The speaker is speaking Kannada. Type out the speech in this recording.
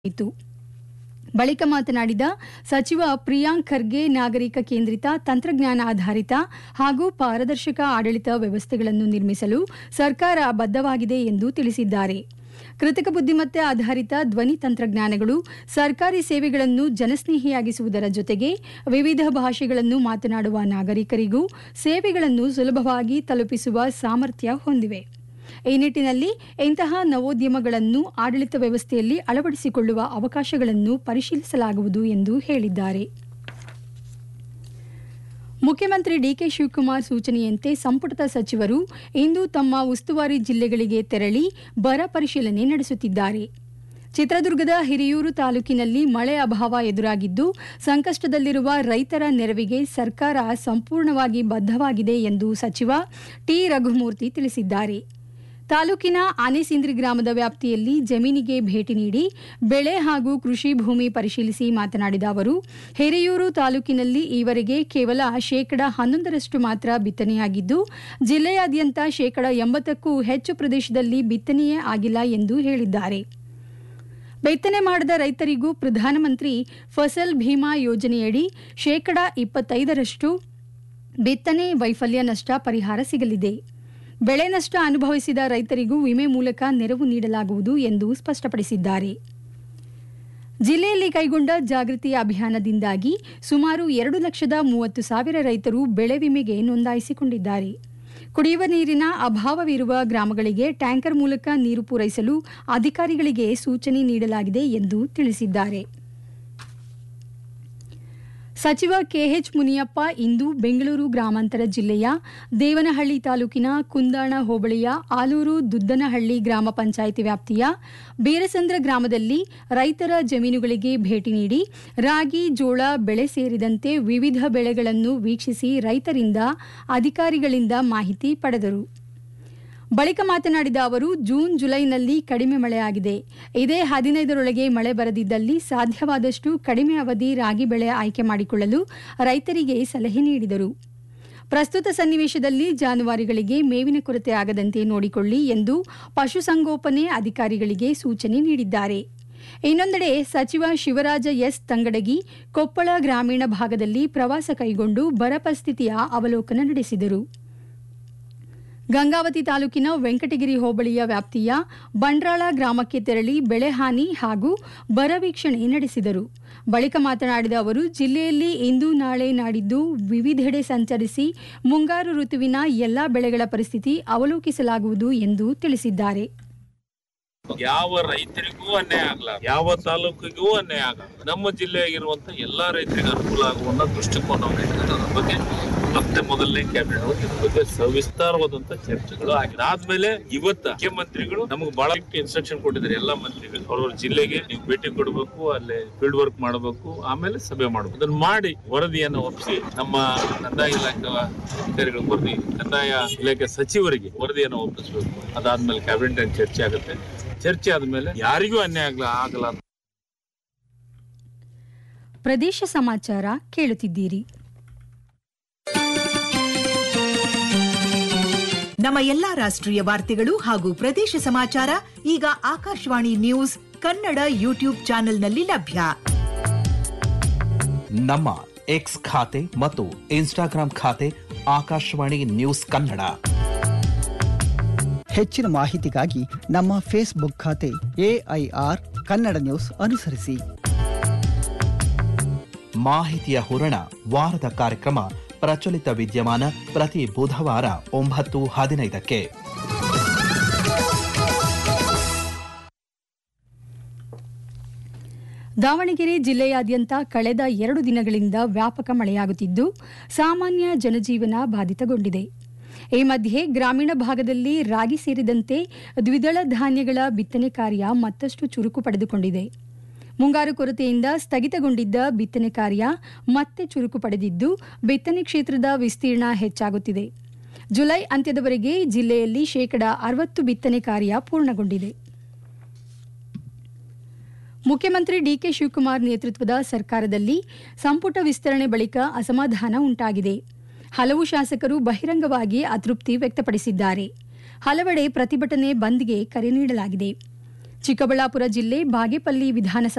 ಇತ್ತು ಬಳಿಕ ಮಾತನಾಡಿದ ಸಚಿವ ಪ್ರಿಯಾಂಕ್ ಖರ್ಗೆ ನಾಗರಿಕ ಕೇಂದ್ರಿತ ತಂತ್ರಜ್ಞಾನ ಆಧಾರಿತ ಹಾಗೂ ಪಾರದರ್ಶಕ ಆಡಳಿತ ವ್ಯವಸ್ಥೆಗಳನ್ನು ನಿರ್ಮಿಸಲು ಸರ್ಕಾರ ಬದ್ಧವಾಗಿದೆ ಎಂದು ತಿಳಿಸಿದ್ದಾರೆ ಕೃತಕ ಬುದ್ಧಿಮತ್ತೆ ಆಧಾರಿತ ಧ್ವನಿ ತಂತ್ರಜ್ಞಾನಗಳು ಸರ್ಕಾರಿ ಸೇವೆಗಳನ್ನು ಜನಸ್ನೇಹಿಯಾಗಿಸುವುದರ ಜೊತೆಗೆ ವಿವಿಧ ಭಾಷೆಗಳನ್ನು ಮಾತನಾಡುವ ನಾಗರಿಕರಿಗೂ ಸೇವೆಗಳನ್ನು ಸುಲಭವಾಗಿ ತಲುಪಿಸುವ ಸಾಮರ್ಥ್ಯ ಹೊಂದಿವೆ ಈ ನಿಟ್ಟಿನಲ್ಲಿ ಇಂತಹ ನವೋದ್ಯಮಗಳನ್ನು ಆಡಳಿತ ವ್ಯವಸ್ಥೆಯಲ್ಲಿ ಅಳವಡಿಸಿಕೊಳ್ಳುವ ಅವಕಾಶಗಳನ್ನು ಪರಿಶೀಲಿಸಲಾಗುವುದು ಎಂದು ಹೇಳಿದ್ದಾರೆ ಮುಖ್ಯಮಂತ್ರಿ ಡಿಕೆ ಶಿವಕುಮಾರ್ ಸೂಚನೆಯಂತೆ ಸಂಪುಟದ ಸಚಿವರು ಇಂದು ತಮ್ಮ ಉಸ್ತುವಾರಿ ಜಿಲ್ಲೆಗಳಿಗೆ ತೆರಳಿ ಬರ ಪರಿಶೀಲನೆ ನಡೆಸುತ್ತಿದ್ದಾರೆ ಚಿತ್ರದುರ್ಗದ ಹಿರಿಯೂರು ತಾಲೂಕಿನಲ್ಲಿ ಮಳೆ ಅಭಾವ ಎದುರಾಗಿದ್ದು ಸಂಕಷ್ಟದಲ್ಲಿರುವ ರೈತರ ನೆರವಿಗೆ ಸರ್ಕಾರ ಸಂಪೂರ್ಣವಾಗಿ ಬದ್ಧವಾಗಿದೆ ಎಂದು ಸಚಿವ ಟಿ ರಘುಮೂರ್ತಿ ತಿಳಿಸಿದ್ದಾರೆ ತಾಲೂಕಿನ ಆನೆಸಿಂದ್ರಿ ಗ್ರಾಮದ ವ್ಯಾಪ್ತಿಯಲ್ಲಿ ಜಮೀನಿಗೆ ಭೇಟಿ ನೀಡಿ ಬೆಳೆ ಹಾಗೂ ಕೃಷಿ ಭೂಮಿ ಪರಿಶೀಲಿಸಿ ಮಾತನಾಡಿದ ಅವರು ಹಿರಿಯೂರು ತಾಲೂಕಿನಲ್ಲಿ ಈವರೆಗೆ ಕೇವಲ ಶೇಕಡ ಹನ್ನೊಂದರಷ್ಟು ಮಾತ್ರ ಬಿತ್ತನೆಯಾಗಿದ್ದು ಜಿಲ್ಲೆಯಾದ್ಯಂತ ಶೇಕಡ ಎಂಬತ್ತಕ್ಕೂ ಹೆಚ್ಚು ಪ್ರದೇಶದಲ್ಲಿ ಬಿತ್ತನೆಯೇ ಆಗಿಲ್ಲ ಎಂದು ಹೇಳಿದ್ದಾರೆ ಬಿತ್ತನೆ ಮಾಡದ ರೈತರಿಗೂ ಪ್ರಧಾನಮಂತ್ರಿ ಫಸಲ್ ಭೀಮಾ ಯೋಜನೆಯಡಿ ಶೇಕಡ ಇಪ್ಪತ್ತೈದರಷ್ಟು ಬಿತ್ತನೆ ವೈಫಲ್ಯ ನಷ್ಟ ಪರಿಹಾರ ಸಿಗಲಿದೆ ಬೆಳೆ ನಷ್ಟ ಅನುಭವಿಸಿದ ರೈತರಿಗೂ ವಿಮೆ ಮೂಲಕ ನೆರವು ನೀಡಲಾಗುವುದು ಎಂದು ಸ್ಪಷ್ಟಪಡಿಸಿದ್ದಾರೆ ಜಿಲ್ಲೆಯಲ್ಲಿ ಕೈಗೊಂಡ ಜಾಗೃತಿ ಅಭಿಯಾನದಿಂದಾಗಿ ಸುಮಾರು ಎರಡು ಲಕ್ಷದ ಮೂವತ್ತು ಸಾವಿರ ರೈತರು ಬೆಳೆ ವಿಮೆಗೆ ನೋಂದಾಯಿಸಿಕೊಂಡಿದ್ದಾರೆ ಕುಡಿಯುವ ನೀರಿನ ಅಭಾವವಿರುವ ಗ್ರಾಮಗಳಿಗೆ ಟ್ಯಾಂಕರ್ ಮೂಲಕ ನೀರು ಪೂರೈಸಲು ಅಧಿಕಾರಿಗಳಿಗೆ ಸೂಚನೆ ನೀಡಲಾಗಿದೆ ಎಂದು ತಿಳಿಸಿದ್ದಾರೆ ಸಚಿವ ಕೆಎಚ್ ಮುನಿಯಪ್ಪ ಇಂದು ಬೆಂಗಳೂರು ಗ್ರಾಮಾಂತರ ಜಿಲ್ಲೆಯ ದೇವನಹಳ್ಳಿ ತಾಲೂಕಿನ ಕುಂದಾಣ ಹೋಬಳಿಯ ಆಲೂರು ದುದ್ದನಹಳ್ಳಿ ಗ್ರಾಮ ಪಂಚಾಯಿತಿ ವ್ಯಾಪ್ತಿಯ ಬೀರಸಂದ್ರ ಗ್ರಾಮದಲ್ಲಿ ರೈತರ ಜಮೀನುಗಳಿಗೆ ಭೇಟಿ ನೀಡಿ ರಾಗಿ ಜೋಳ ಬೆಳೆ ಸೇರಿದಂತೆ ವಿವಿಧ ಬೆಳೆಗಳನ್ನು ವೀಕ್ಷಿಸಿ ರೈತರಿಂದ ಅಧಿಕಾರಿಗಳಿಂದ ಮಾಹಿತಿ ಪಡೆದರು ಬಳಿಕ ಮಾತನಾಡಿದ ಅವರು ಜೂನ್ ಜುಲೈನಲ್ಲಿ ಕಡಿಮೆ ಮಳೆಯಾಗಿದೆ ಇದೇ ಹದಿನೈದರೊಳಗೆ ಮಳೆ ಬರದಿದ್ದಲ್ಲಿ ಸಾಧ್ಯವಾದಷ್ಟು ಕಡಿಮೆ ಅವಧಿ ರಾಗಿ ಬೆಳೆ ಆಯ್ಕೆ ಮಾಡಿಕೊಳ್ಳಲು ರೈತರಿಗೆ ಸಲಹೆ ನೀಡಿದರು ಪ್ರಸ್ತುತ ಸನ್ನಿವೇಶದಲ್ಲಿ ಜಾನುವಾರುಗಳಿಗೆ ಮೇವಿನ ಕೊರತೆ ಆಗದಂತೆ ನೋಡಿಕೊಳ್ಳಿ ಎಂದು ಪಶುಸಂಗೋಪನೆ ಅಧಿಕಾರಿಗಳಿಗೆ ಸೂಚನೆ ನೀಡಿದ್ದಾರೆ ಇನ್ನೊಂದೆಡೆ ಸಚಿವ ಶಿವರಾಜ ಎಸ್ ತಂಗಡಗಿ ಕೊಪ್ಪಳ ಗ್ರಾಮೀಣ ಭಾಗದಲ್ಲಿ ಪ್ರವಾಸ ಕೈಗೊಂಡು ಬರ ಪರಿಸ್ಥಿತಿಯ ಅವಲೋಕನ ನಡೆಸಿದರು ಗಂಗಾವತಿ ತಾಲೂಕಿನ ವೆಂಕಟಗಿರಿ ಹೋಬಳಿಯ ವ್ಯಾಪ್ತಿಯ ಬಂಡ್ರಾಳ ಗ್ರಾಮಕ್ಕೆ ತೆರಳಿ ಬೆಳೆ ಹಾನಿ ಹಾಗೂ ಬರ ವೀಕ್ಷಣೆ ನಡೆಸಿದರು ಬಳಿಕ ಮಾತನಾಡಿದ ಅವರು ಜಿಲ್ಲೆಯಲ್ಲಿ ಇಂದು ನಾಳೆ ನಾಡಿದ್ದು ವಿವಿಧೆಡೆ ಸಂಚರಿಸಿ ಮುಂಗಾರು ಋತುವಿನ ಎಲ್ಲಾ ಬೆಳೆಗಳ ಪರಿಸ್ಥಿತಿ ಅವಲೋಕಿಸಲಾಗುವುದು ಎಂದು ತಿಳಿಸಿದ್ದಾರೆ ಯಾವ ರೈತರಿಗೂ ಅನ್ಯಾಯ ಆಗಲ್ಲ ಯಾವ ತಾಲೂಕಿಗೂ ಅನ್ಯಾಯ ಆಗಲ್ಲ ನಮ್ಮ ಜಿಲ್ಲೆಯಾಗಿರುವಂತ ಎಲ್ಲಾ ರೈತರಿಗೆ ಅನುಕೂಲ ಆಗುವಂತ ದೃಷ್ಟಿಕೋನವನ್ನು ಇಟ್ಕೊಂಡು ಅದ್ರ ಬಗ್ಗೆ ಮತ್ತೆ ಮೊದಲನೇ ಕ್ಯಾಬಿನೆಟ್ ಇದ್ರ ಬಗ್ಗೆ ಸವಿಸ್ತಾರವಾದಂತ ಚರ್ಚೆಗಳು ಆಗಿದೆ ಆದ್ಮೇಲೆ ಇವತ್ತ ಮುಖ್ಯಮಂತ್ರಿಗಳು ನಮಗೆ ಬಹಳ ಇನ್ಸ್ಟ್ರಕ್ಷನ್ ಕೊಟ್ಟಿದ್ದಾರೆ ಎಲ್ಲಾ ಮಂತ್ರಿಗಳು ಅವ್ರವ್ರ ಜಿಲ್ಲೆಗೆ ನೀವು ಭೇಟಿ ಕೊಡಬೇಕು ಅಲ್ಲಿ ಫೀಲ್ಡ್ ವರ್ಕ್ ಮಾಡಬೇಕು ಆಮೇಲೆ ಸಭೆ ಮಾಡಬೇಕು ಅದನ್ನ ಮಾಡಿ ವರದಿಯನ್ನು ಒಪ್ಪಿಸಿ ನಮ್ಮ ಕಂದಾಯ ಇಲಾಖೆ ಅಧಿಕಾರಿಗಳು ವರದಿ ಕಂದಾಯ ಇಲಾಖೆ ಸಚಿವರಿಗೆ ವರದಿಯನ್ನು ಒಪ್ಪಿಸಬೇಕು ಅದಾದ್ಮೇಲೆ ಕ್ಯಾಬಿನೆಟ್ ಚರ್ಚೆ ಆಗುತ್ತೆ ಚರ್ಚೆ ಆದ್ಮೇಲೆ ಯಾರಿಗೂ ಅನ್ಯಾಯ ಆಗಲ್ಲ ಆಗಲ್ಲ ಅಂತ ಪ್ರದೇಶ ಸಮಾಚಾರ ಕೇಳುತ್ತಿದ್ದೀರಿ ನಮ್ಮ ಎಲ್ಲಾ ರಾಷ್ಟ್ರೀಯ ವಾರ್ತೆಗಳು ಹಾಗೂ ಪ್ರದೇಶ ಸಮಾಚಾರ ಈಗ ಆಕಾಶವಾಣಿ ನ್ಯೂಸ್ ಕನ್ನಡ ಯೂಟ್ಯೂಬ್ ಚಾನೆಲ್ನಲ್ಲಿ ಲಭ್ಯ ನಮ್ಮ ಎಕ್ಸ್ ಖಾತೆ ಮತ್ತು ಇನ್ಸ್ಟಾಗ್ರಾಂ ಖಾತೆ ಆಕಾಶವಾಣಿ ನ್ಯೂಸ್ ಕನ್ನಡ ಹೆಚ್ಚಿನ ಮಾಹಿತಿಗಾಗಿ ನಮ್ಮ ಫೇಸ್ಬುಕ್ ಖಾತೆ ಎಐಆರ್ ಕನ್ನಡ ನ್ಯೂಸ್ ಅನುಸರಿಸಿ ಮಾಹಿತಿಯ ಹೂರಣ ವಾರದ ಕಾರ್ಯಕ್ರಮ ಪ್ರಚಲಿತ ವಿದ್ಯಮಾನ ಪ್ರತಿ ಬುಧವಾರ ಒಂಬತ್ತು ಹದಿನೈದಕ್ಕೆ ದಾವಣಗೆರೆ ಜಿಲ್ಲೆಯಾದ್ಯಂತ ಕಳೆದ ಎರಡು ದಿನಗಳಿಂದ ವ್ಯಾಪಕ ಮಳೆಯಾಗುತ್ತಿದ್ದು ಸಾಮಾನ್ಯ ಜನಜೀವನ ಬಾಧಿತಗೊಂಡಿದೆ ಈ ಮಧ್ಯೆ ಗ್ರಾಮೀಣ ಭಾಗದಲ್ಲಿ ರಾಗಿ ಸೇರಿದಂತೆ ದ್ವಿದಳ ಧಾನ್ಯಗಳ ಬಿತ್ತನೆ ಕಾರ್ಯ ಮತ್ತಷ್ಟು ಚುರುಕು ಪಡೆದುಕೊಂಡಿದೆ ಮುಂಗಾರು ಕೊರತೆಯಿಂದ ಸ್ಥಗಿತಗೊಂಡಿದ್ದ ಬಿತ್ತನೆ ಕಾರ್ಯ ಮತ್ತೆ ಚುರುಕು ಪಡೆದಿದ್ದು ಬಿತ್ತನೆ ಕ್ಷೇತ್ರದ ವಿಸ್ತೀರ್ಣ ಹೆಚ್ಚಾಗುತ್ತಿದೆ ಜುಲೈ ಅಂತ್ಯದವರೆಗೆ ಜಿಲ್ಲೆಯಲ್ಲಿ ಶೇಕಡಾ ಅರವತ್ತು ಬಿತ್ತನೆ ಕಾರ್ಯ ಪೂರ್ಣಗೊಂಡಿದೆ ಮುಖ್ಯಮಂತ್ರಿ ಡಿಕೆ ಶಿವಕುಮಾರ್ ನೇತೃತ್ವದ ಸರ್ಕಾರದಲ್ಲಿ ಸಂಪುಟ ವಿಸ್ತರಣೆ ಬಳಿಕ ಅಸಮಾಧಾನ ಉಂಟಾಗಿದೆ ಹಲವು ಶಾಸಕರು ಬಹಿರಂಗವಾಗಿ ಅತೃಪ್ತಿ ವ್ಯಕ್ತಪಡಿಸಿದ್ದಾರೆ ಹಲವೆಡೆ ಪ್ರತಿಭಟನೆ ಬಂದ್ಗೆ ಕರೆ ನೀಡಲಾಗಿದೆ ಚಿಕ್ಕಬಳ್ಳಾಪುರ ಜಿಲ್ಲೆ ಬಾಗೇಪಲ್ಲಿ ವಿಧಾನಸಭಾ